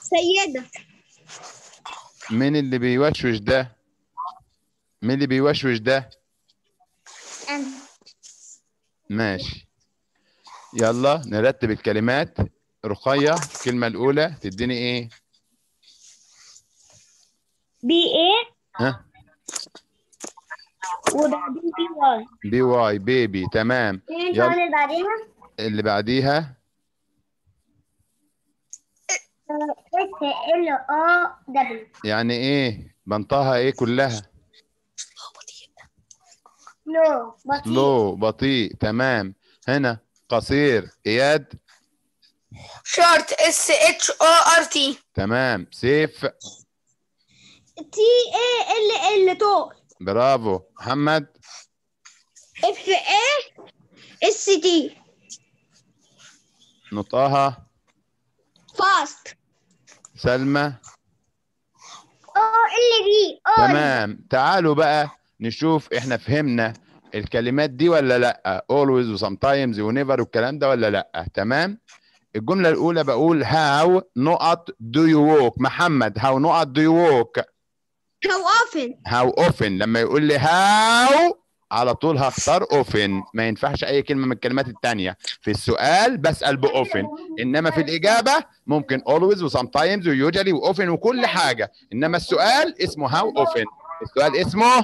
سيدة مين اللي بيوشوش ده مين اللي بيوشوش ده أنا ماشي يلا نرتب الكلمات رقية الكلمة الأولى تديني إيه؟ بي ايه ها؟ وبعدين بي واي بي واي بيبي تمام ايه يلا. اللي بعديها؟ اللي بعديها اس ال او دبليو يعني إيه؟ بنطقها إيه كلها؟ سلو بطيء لو بطيء تمام هنا قصير إياد شورت اس اتش او ار تي تمام سيف تي اي ال ال طول برافو محمد اف اي اس تي نطقها فاست سلمى او ال بي او تمام تعالوا بقى نشوف احنا فهمنا الكلمات دي ولا لا always و sometimes و never والكلام ده ولا لا تمام الجملة الأولى بقول how نقط do you walk محمد how نقط do you walk هاو اوفن how often لما يقول لي how على طول هختار often ما ينفعش أي كلمة من الكلمات التانية في السؤال بسأل ب often إنما في الإجابة ممكن always و sometimes و usually و often وكل حاجة إنما السؤال اسمه how often السؤال اسمه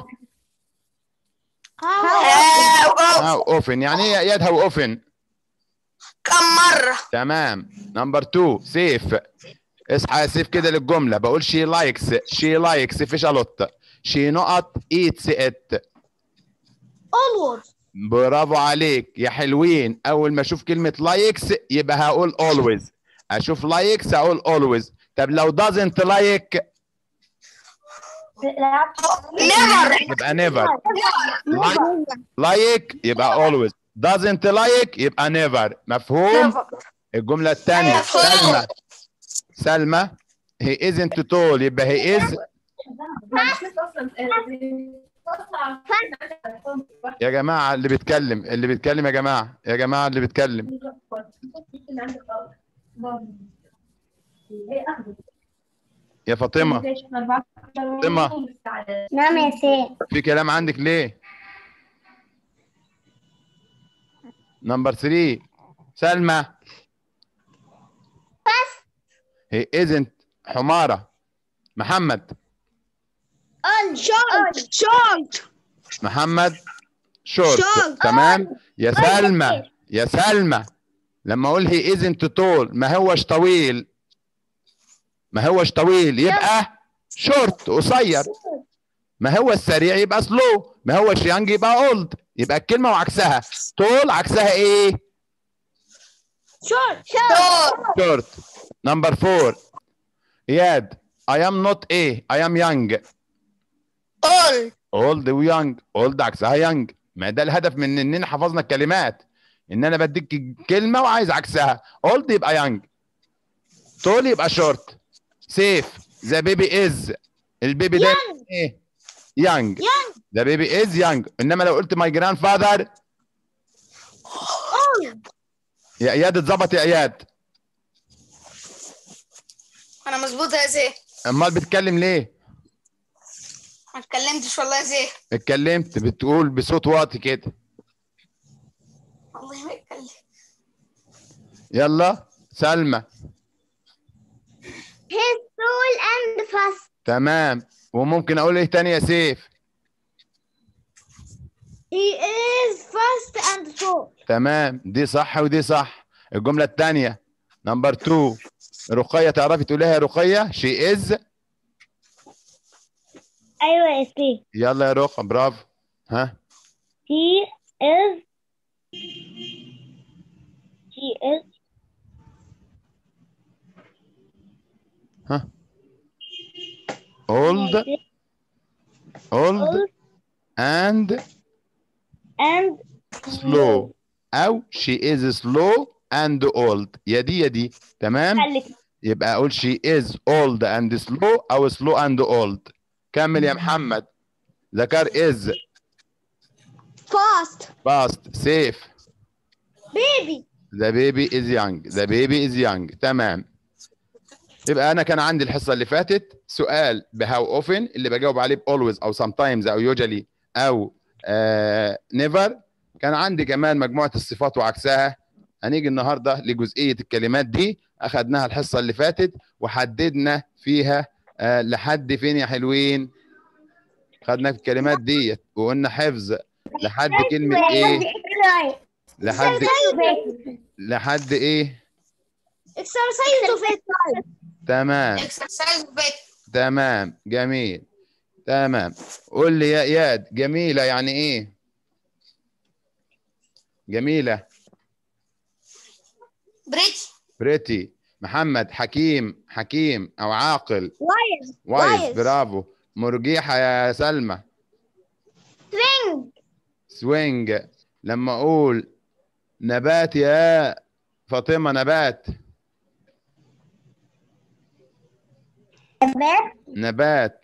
هاو how often يعني ايه يا اياد how often كم مرة تمام نمبر 2 سيف اصحى يا سيف كده للجمله بقول شي لايكس شي لايكس فيش الوت شي نقط ايتس ات اولوز برافو عليك يا حلوين اول ما اشوف كلمه لايكس يبقى هقول always اشوف لايكس اقول always طب لو doesn't like نيفر يبقى never like يبقى always doesn't like يبقى never مفهوم الجمله الثانيه مفهوم. سلمى سلمى he isn't tall يبقى he is يا جماعه اللي بيتكلم اللي بيتكلم يا جماعه يا جماعه اللي بيتكلم يا فاطمه فاطمه نعم يا سيد في كلام عندك ليه نمبر 3 سلمى he isn't حماره محمد شورت شورت محمد شورت Short. تمام يا سلمى يا سلمى لما اقول هي isn't tall ما هوش طويل ما هوش طويل يبقى شورت قصير ما هو السريع يبقى سلو ما هوش يانج يبقى اولد يبقى الكلمه وعكسها طول عكسها ايه شورت شورت شورت نمبر 4 اياد I am not a I am young اول اولد ويانج اولد عكسها يانج ما ده الهدف من اننا حفظنا الكلمات ان انا بديك كلمه وعايز عكسها اولد يبقى يانج طول يبقى شورت سيف ذا بيبي از البيبي ده ايه يانج ذا بيبي از يانج انما لو قلت ماي جراند فاذر يا اياد اتظبط يا اياد انا مظبوط يا زي امال بتتكلم ليه ما اتكلمتش والله يا زي اتكلمت بتقول بصوت واطي كده والله ما اتكلم يلا سلمى his tall and fast تمام وممكن اقول ايه تاني يا سيف he is fast and tall تمام دي صح ودي صح الجملة الثانية نمبر 2 رقية تعرفي تقوليها يا رقية شي از ايوه يا سيد يلا يا رقة برافو ها he is he is ها old old old and and slow او she is slow and old يا دي يا دي تمام خليك يبقى اقول she is old and slow او slow and old كمل يا محمد ذكر is fast fast safe baby the baby is young the baby is young تمام يبقى انا كان عندي الحصه اللي فاتت سؤال بهاو اوفن اللي بجاوب عليه باولويز او سام تايمز او يوجلي او نيفر كان عندي كمان مجموعه الصفات وعكسها هنيجي النهارده لجزئيه الكلمات دي اخذناها الحصه اللي فاتت وحددنا فيها آه، لحد فين يا حلوين خدنا في الكلمات ديت وقلنا حفظ لحد كلمه ايه لحد لحد ايه اكسرسايز وفيت تمام اكسرسايز بيت تمام جميل تمام قول لي يا اياد جميله يعني ايه جميله بريتي بريتي محمد حكيم حكيم او عاقل وايز وايز وايز. برافو مرجيحه يا سلمى سوينج سوينج لما اقول نبات يا فاطمه نبات نبات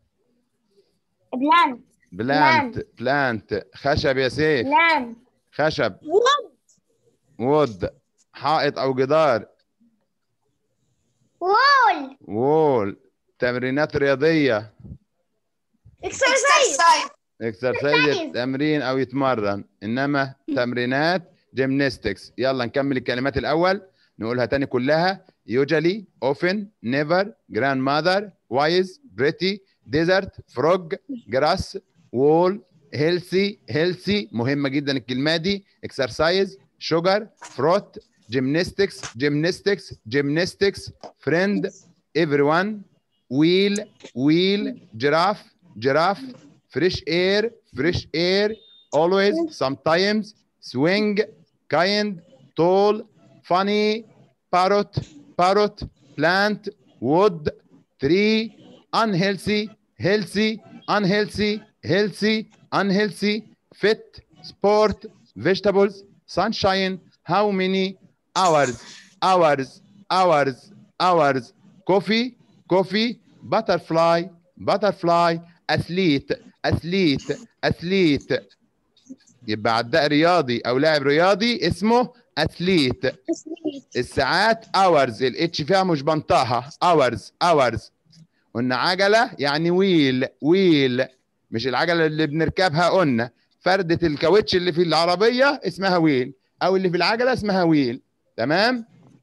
بلان بلانت بلانت خشب يا سيف بلان خشب وود وود حائط او جدار وول وول تمرينات رياضيه اكسرسايز اكسرسايز اكسرسايز Exercise. تمرين او يتمرن انما تمرينات جيمناستكس يلا نكمل الكلمات الاول نقولها تاني كلها يوجالي اوفن نيفر جراند ماذر وايز بريتي ديزرت فروج جراس وول هيلثي هيلثي مهمه جدا الكلمه دي اكسرسايز شوجر فروت جيمناستكس جيمناستكس جيمناستكس فريند everyone wheel wheel giraffe giraffe fresh air fresh air always sometimes swing kind tall funny parrot parrot plant wood tree unhealthy healthy unhealthy healthy unhealthy fit sport vegetables sunshine how many hours hours hours hours coffee coffee butterfly butterfly athlete athlete athlete يبقى عداء رياضي او لاعب رياضي اسمه اثليت الساعات hours الاتش فيها مش بنطقها hours hours قلنا عجله يعني ويل ويل مش العجله اللي بنركبها قلنا فردة الكاوتش اللي في العربيه اسمها ويل او اللي في العجله اسمها ويل تمام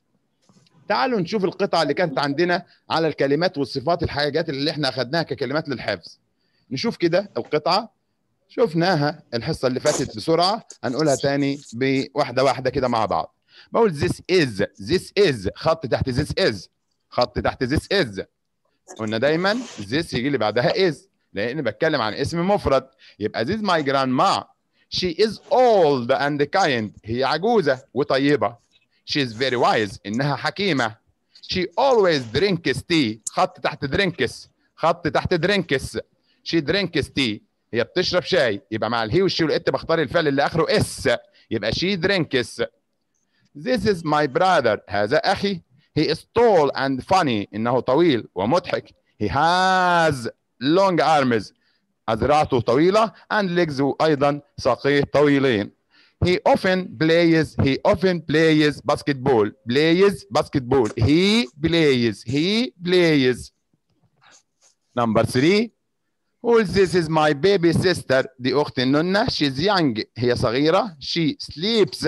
تعالوا نشوف القطعه اللي كانت عندنا على الكلمات والصفات الحاجات اللي احنا اخذناها ككلمات للحفظ نشوف كده القطعه شفناها الحصه اللي فاتت بسرعه هنقولها تاني بواحده واحده كده مع بعض بقول this is this is خط تحت this is خط تحت this is قلنا دايما this يجي اللي بعدها is لان بتكلم عن اسم مفرد يبقى this my grandma she is old and kind هي عجوزه وطيبه she is very wise انها حكيمه she always drinks tea خط تحت drinks خط تحت drinks she drinks tea هي بتشرب شاي يبقى مع الهي والشي والات بختار الفعل اللي اخره اس يبقى she drinks this is my brother هذا اخي he is tall and funny انه طويل ومضحك he has long arms أذراعه طويلة and legs أيضا ساقيه طويلين he often plays he often plays basketball plays basketball he plays he plays number three قول this is my baby sister دي أخت النونة she's young هي صغيرة she sleeps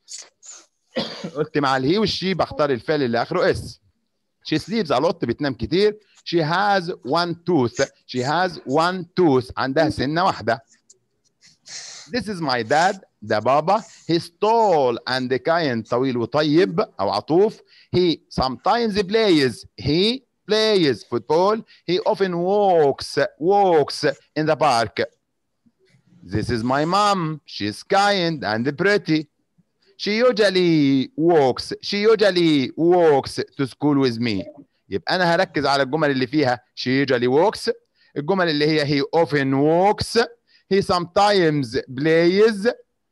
قلت مع الهي والشي بختار الفعل اللي آخره اس she sleeps a lot بتنام كتير she has one tooth she has one tooth عندها سنة واحدة this is my dad ده بابا he's tall and kind طويل وطيب أو عطوف he sometimes plays he plays football he often walks walks in the park this is my mom she's kind and pretty she usually walks she usually walks to school with me يبقى انا هركز على الجمل اللي فيها she usually walks الجمل اللي هي he often walks he sometimes plays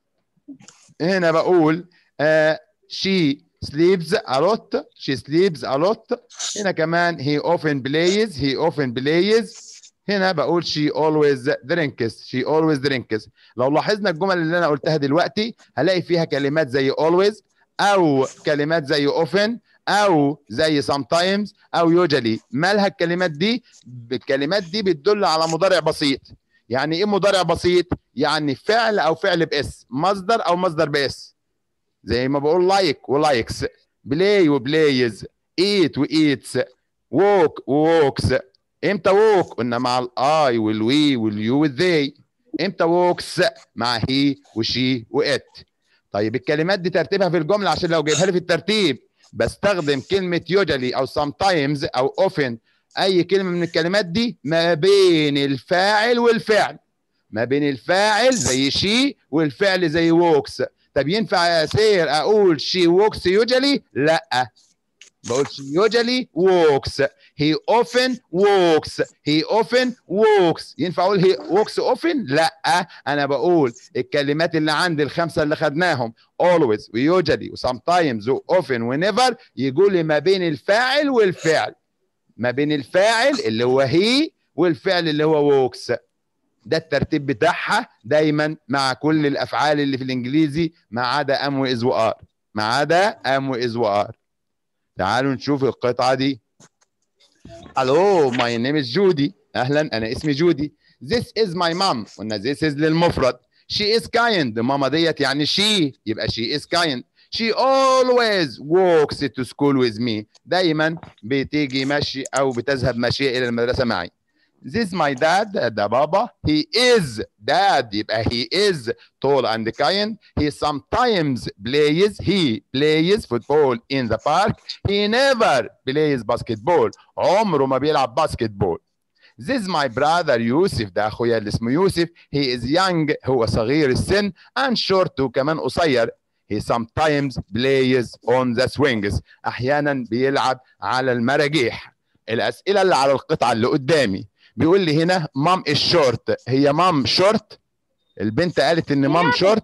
هنا بقول uh, she sleeps a lot she sleeps a lot هنا كمان he often plays he often plays هنا بقول she always drinks she always drinks لو لاحظنا الجمل اللي انا قلتها دلوقتي هلاقي فيها كلمات زي always او كلمات زي often او زي sometimes او usually مالها الكلمات دي الكلمات دي بتدل على مضارع بسيط يعني ايه مضارع بسيط يعني فعل او فعل باس مصدر او مصدر باس زي ما بقول لايك ولايكس بلاي وبلايز ايت وايتس ووك ووكس امتى ووك قلنا مع الاي والوي واليو والذي امتى ووكس مع هي وشي وات طيب الكلمات دي ترتيبها في الجمله عشان لو جايبها لي في الترتيب بستخدم كلمه يوجلي او sometimes او often اي كلمه من الكلمات دي ما بين الفاعل والفعل ما بين الفاعل زي شي والفعل زي ووكس طب ينفع يا سير اقول شي ووكس يوجلي لا بقول شي يوجلي ووكس he often walks he often walks ينفع اقول he walks often لا انا بقول الكلمات اللي عندي الخمسه اللي خدناهم always ويوجلي وسامتايمز وoften whenever يقول لي ما بين الفاعل والفعل ما بين الفاعل اللي هو هي والفعل اللي هو walks ده الترتيب بتاعها دايما مع كل الافعال اللي في الانجليزي ما عدا ام واز وار ما عدا ام واز وار تعالوا نشوف القطعه دي الو ماي نيم از جودي اهلا انا اسمي جودي this is my mom قلنا this is للمفرد she is kind ماما ديت يعني she يبقى she is kind she always walks to school with me دايما بتيجي مشي او بتذهب مشية الى المدرسة معي This my dad ده بابا he is dad يبقى he is tall and kind he sometimes plays he plays football in the park he never plays basketball عمره ما بيلعب باسكت بول This is my brother يوسف ده اخويا اللي اسمه يوسف he is young هو صغير السن and short وكمان قصير he sometimes plays on the swings احيانا بيلعب على المراجيح الاسئله اللي على القطعه اللي قدامي بيقول لي هنا مام الشورت هي مام شورت البنت قالت ان مام شورت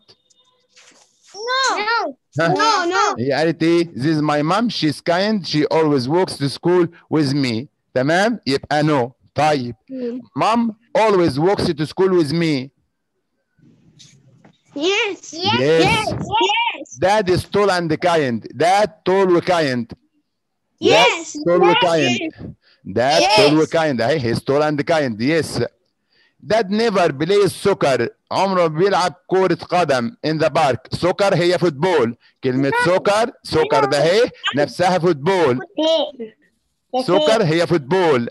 No. ها No, no. هي قالت ايه this is my mom she's kind she always walks to school with me تمام يبقى no طيب mom always walks to school with me Yes. yes, Yes. dad is tall and kind dad tall وkind Yes. tall وkind dad Yes. tall وkind اهي he's tall and kind yes dad never plays soccer عمره ما بيلعب كرة قدم in the park سكر هي فوتبول كلمة سكر سكر ده اهي نفسها فوتبول سكر هي فوتبول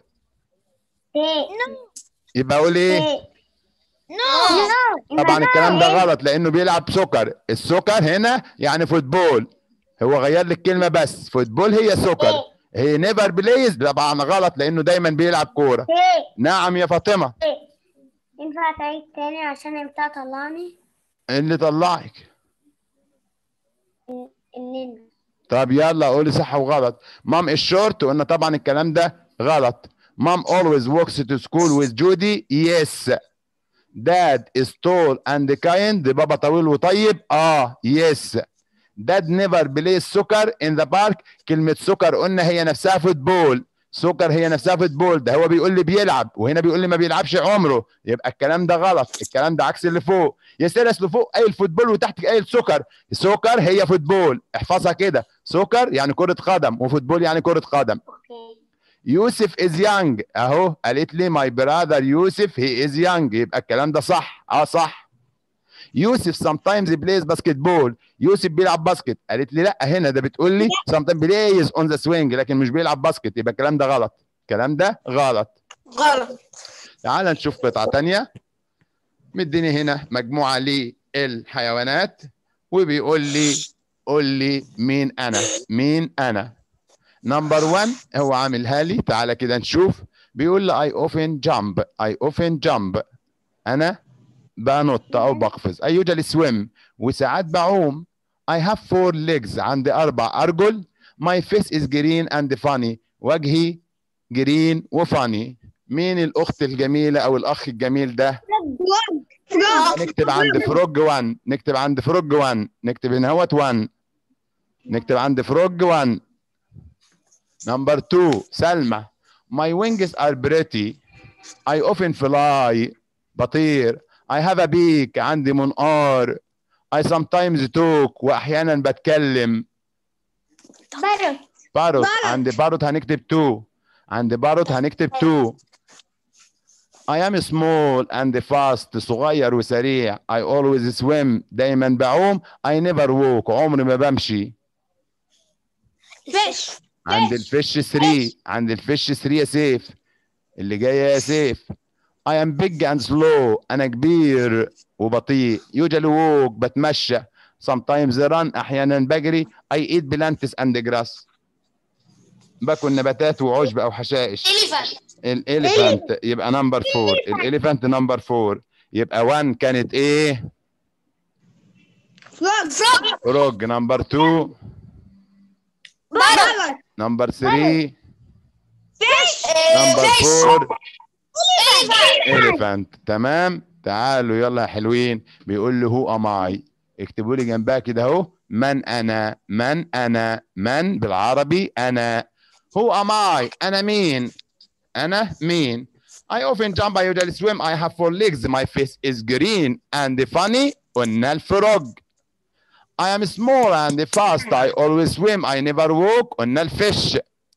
يبقى اقول ايه No. طبعا الكلام ده غلط لانه بيلعب سكر السكر هنا يعني فوتبول هو غير لي الكلمه بس فوتبول هي سكر هي نيفر بلايز طبعا غلط لانه دايما بيلعب كوره نعم يا فاطمه ينفع تعيد تاني عشان انت طلعني اللي طلعك النين طب يلا قولي صح وغلط مام الشورت وقلنا طبعا الكلام ده غلط مام always walks to school with Judy yes dad is tall and kind بابا طويل وطيب اه yes dad never plays soccer in the park كلمة سكر قلنا هي نفسها فوتبول سكر هي نفسها فوتبول ده هو بيقول لي بيلعب وهنا بيقول لي ما بيلعبش عمره يبقى الكلام ده غلط الكلام ده عكس اللي فوق يا سيرس اللي فوق قايل فوتبول وتحت قايل سكر سكر هي فوتبول احفظها كده سكر يعني كرة قدم وفوتبول يعني كرة قدم اوكي يوسف از يانج اهو قالت لي ماي براذر يوسف هي از يانج يبقى الكلام ده صح اه صح يوسف sometimes plays basketball يوسف بيلعب باسكت قالت لي لا هنا ده بتقول لي sometimes plays on the swing لكن مش بيلعب باسكت يبقى الكلام ده غلط الكلام ده غلط غلط تعال نشوف قطعة تانية مديني هنا مجموعة للحيوانات وبيقول لي قول لي مين أنا مين أنا نمبر 1 هو عاملها لي تعالى كده نشوف بيقول لي I often jump I often jump أنا بنط أو بقفز I usually swim وساعات بعوم I have four legs عندي أربع أرجل My face is green and funny وجهي جرين وفاني مين الأخت الجميلة أو الأخ الجميل ده فروغ نكتب عند فروج 1 نكتب عند فروج 1 نكتب هنا هوت 1 نكتب عند فروج 1 نمبر 2 سلمى My wings are pretty I often fly بطير I have a beak عندي منقار I sometimes talk وأحيانا بتكلم بارت باروت عند باروت هنكتب 2 عند باروت هنكتب 2 I am small and fast صغير وسريع I always swim دايما بعوم I never walk عمري ما بمشي فيش عند الفيش 3 عند الفيش 3 يا سيف اللي جايه يا سيف I am big and slow أنا كبير وبطيء usually walk بتمشى sometimes run أحيانا بجري I eat plants and grass باكل نباتات وعشب أو حشائش إليفانت الإليفانت يبقى نمبر 4 الإليفانت نمبر 4 يبقى 1 كانت إيه؟ فروج فروج فروج نمبر 2 بارت نمبر 3 فيش نمبر فيش 4 إليفانت elephant تمام تعالوا يلا يا حلوين بيقول له هو ام اي اكتبوا لي جنبها كده اهو من انا من انا من بالعربي انا هو ام اي انا مين انا مين I often jump I usually swim I have four legs my face is green and funny قلنا الفروج I am small and fast I always swim I never walk قلنا الفيش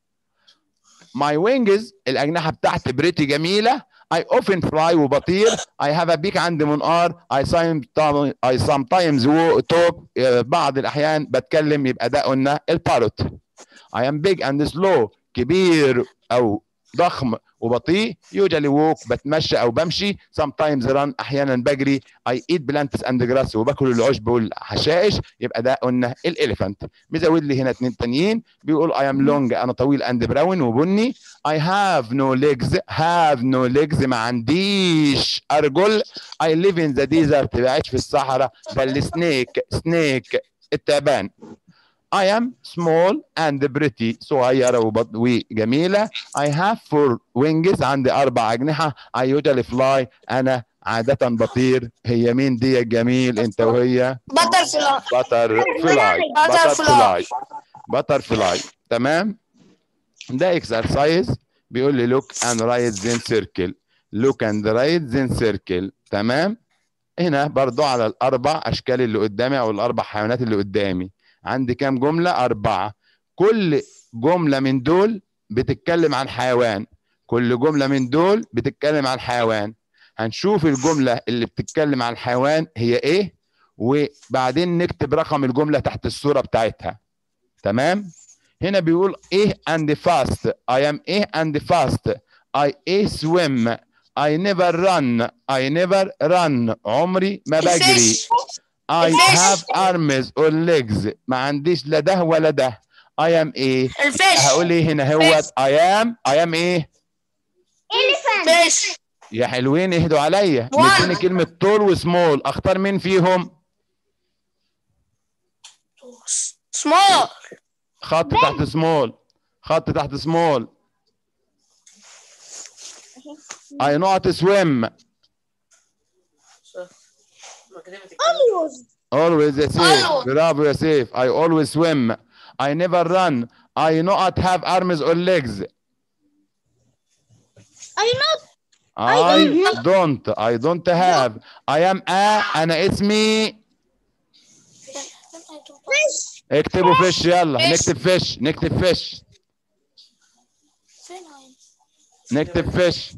My wings الأجنحة بتاعتي بريتي جميلة I often fly وبطير I have a beak عندي منقار I sometimes I sometimes wo- talk آه، بعض الأحيان بتكلم يبقى ده قلنا الباروت I am big and slow كبير أو ضخم وبطيء usually walk بتمشى أو بمشي sometimes run أحيانا بجري I eat plants and grass وباكل العشب والحشائش يبقى ده قلنا الإليفانت مزود لي هنا اتنين تانيين بيقول I am long أنا طويل and brown وبني I have no legs have no legs ما عنديش أرجل I live in the desert بعيش في الصحراء ده السنيك سنيك التعبان I am small and pretty صغيرة وبط- وجميلة I have four wings عندي أربع أجنحة I usually fly أنا عادة بطير هي مين دي يا جميل أنت وهي بتر فلاي بتر فلاي بتر Butterfly. فلاي بتر فلاي تمام ده اكسرسايز بيقول لي لوك اند رايت زين سيركل لوك اند رايت زين سيركل تمام هنا برضو على الاربع اشكال اللي قدامي او الاربع حيوانات اللي قدامي عندي كام جمله اربعه كل جمله من دول بتتكلم عن حيوان كل جمله من دول بتتكلم عن حيوان هنشوف الجمله اللي بتتكلم عن الحيوان هي ايه وبعدين نكتب رقم الجمله تحت الصوره بتاعتها تمام هنا بيقول ايه and fast I am ايه and fast I ايه swim I never run I never run عمري ما بجري الفيش I الفيش. have arms or legs ما عنديش لا ده ولا ده I am ايه الفيش هقول ايه هنا هو I am I am ايه elephant فيش يا حلوين اهدوا عليا One. مديني كلمة طول وسمول اختار مين فيهم سمول خط تحت سمول خط تحت سمول I know how to swim always يا سيف Always. برافو يا سيف I always swim I never run I know how to have arms or legs I know I don't I don't have I am a أنا اسمي fish اكتبوا فيش يلا Fish. نكتب فيش نكتب فيش نكتب فيش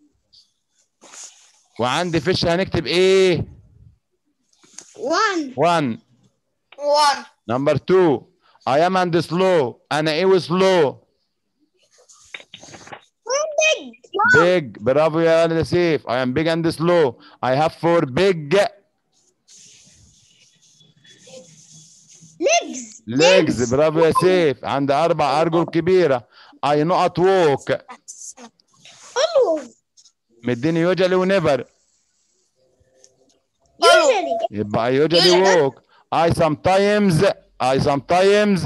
وعندي فيش هنكتب ايه one 1 1 نمبر 2 I am and slow انا ايه وسلو one big big برافو يا ولد يا سيف I am big and slow I have four big legs legs برافو يا سيف عندي اربع ارجل كبيره I know at walk always مديني يوجلي ونيفر usually يبقى I usually walk I sometimes I sometimes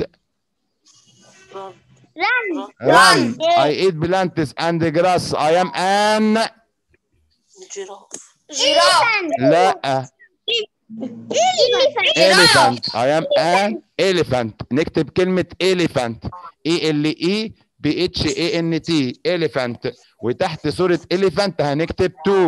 run run I eat plants and grass I am an جيراف لا elephant elephant I am an elephant نكتب كلمة elephant E L E B H A N T elephant وتحت صورة elephant هنكتب two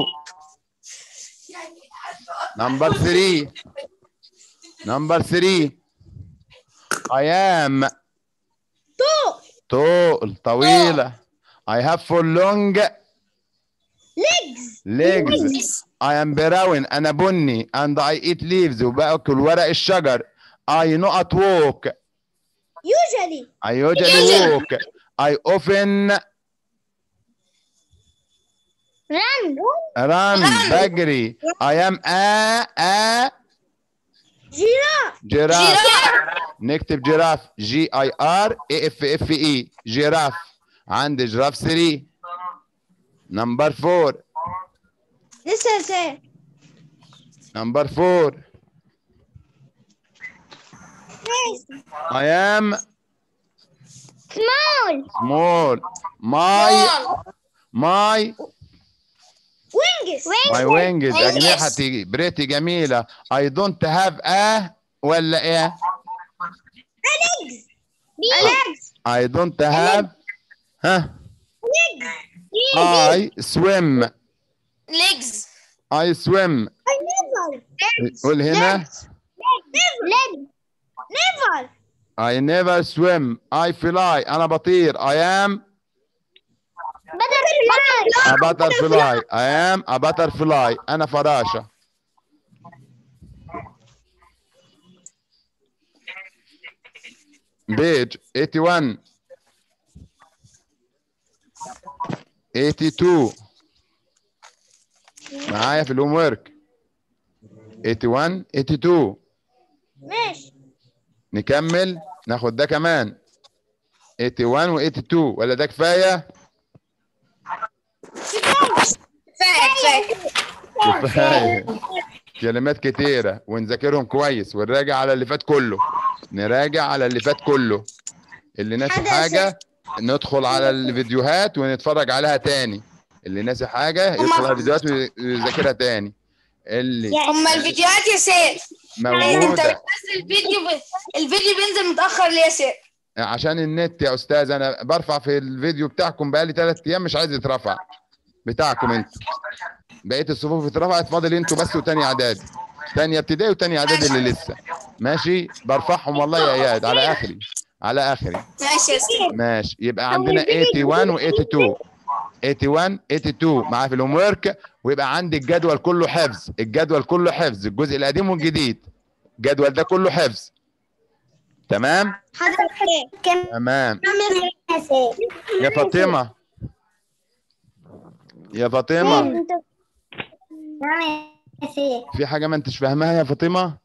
number three number three I am طول طويلة I have for long legs legs I am brown أنا بني and I eat leaves وباكل ورق الشجر I not walk usually I usually walk I often run run بجري I am a a giraffe جيراف نكتب جيراف جي اي ار اي اف اف اي جيراف عندي جيراف 3 نمبر 4 لسه سي نمبر 4 I am small small my my wings my wings Wings. أجنحتي بريتي جميلة I don't have a ولا إيه legs legs I don't have ها legs I swim legs I swim I never قول هنا never never I never swim I fly أنا بطير I am butterfly a butterfly I am a butterfly أنا فراشة page 81 82 معايا في الهوم ورك 81 82 ماشي نكمل ناخد ده كمان 81 و 82 ولا ده كفايه كفايه كفايه كفايه كلمات كتيره ونذاكرهم كويس ونراجع على اللي فات كله نراجع على اللي فات كله اللي ناسي حدث. حاجه ندخل على الفيديوهات ونتفرج عليها تاني اللي ناسي حاجه يدخل على الفيديوهات ويذاكرها تاني اللي هما الفيديوهات يا سير انت موجوده بتنزل الفيديو ب... الفيديو بينزل متاخر ليه يا سير عشان النت يا استاذ انا برفع في الفيديو بتاعكم بقالي ثلاث ايام مش عايز يترفع بتاعكم انتوا بقيه الصفوف اترفعت فاضل انتوا بس وتاني اعدادي تانية ابتدائي وتاني اعدادي اللي لسه ماشي برفعهم والله يا اياد على اخري على اخري ماشي يا سير ماشي يبقى عندنا 81 و 82 81 82 معاه في الهوم ورك ويبقى عندي الجدول كله حفظ الجدول كله حفظ الجزء القديم والجديد الجدول ده كله حفظ تمام حضرتك كم تمام مسافة يا فاطمه يا فاطمه نعم يا سيدي في حاجه ما انتش فاهماها يا فاطمه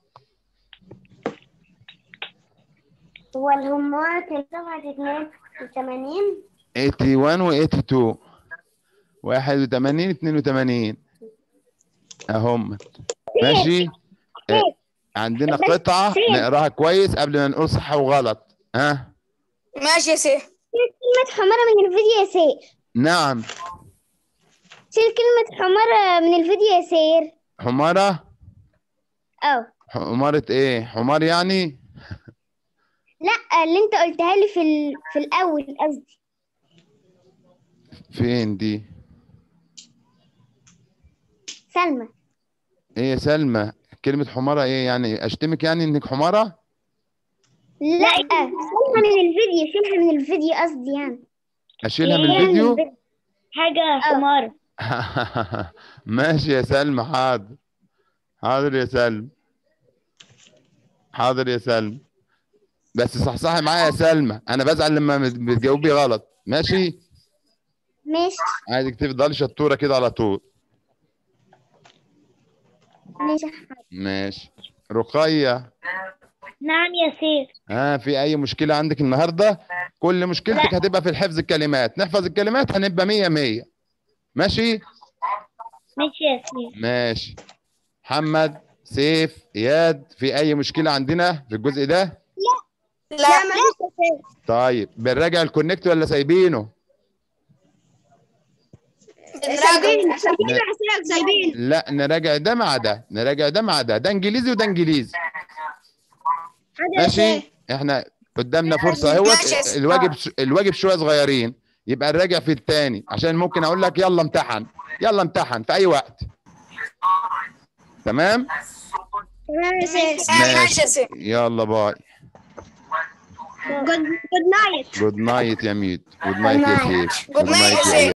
هو الهمات صفحة 82 81 و 82 81 82 اهم ماشي آه، عندنا قطعه نقراها كويس قبل ما نقول صح وغلط ها ماشي يا سير كلمة حمارة من الفيديو يا سير نعم شيل كلمة حمارة من الفيديو يا سير حماره اه حماره ايه حمار يعني لا اللي انت قلتها لي في ال... في الاول قصدي فين دي سلمى ايه يا سلمى كلمه حماره ايه يعني اشتمك يعني انك حماره لا شيلها من الفيديو شيلها من الفيديو قصدي يعني اشيلها من شيلها الفيديو حاجة حمار ماشي يا سلمى حاضر حاضر يا سلمى حاضر يا سلمى بس صحصحي معايا يا سلمى انا بزعل لما بت- بتجاوبي غلط ماشي ماشي عايزك تفضلي شطوره كده على طول ماشي ماشي رقيه نعم يا سير ها في اي مشكله عندك النهارده كل مشكلتك هتبقى في الحفظ الكلمات نحفظ الكلمات هنبقى مية مية ماشي ماشي يا سير ماشي محمد سيف اياد في اي مشكله عندنا في الجزء ده لا طيب بنراجع الكونكت ولا سايبينه بنراجع سايبين لا نراجع ده مع ده نراجع ده مع ده ده انجليزي وده انجليزي ماشي احنا قدامنا فرصه اهوت ماشي يا سيدي. الواجب الواجب شويه صغيرين يبقى نراجع في الثاني عشان ممكن اقول لك يلا امتحن يلا امتحن في اي وقت تمام ماشي يا سير يلا باي جود نايت جود نايت يا ميد جود نايت يا night. سيف Good night يا سيف.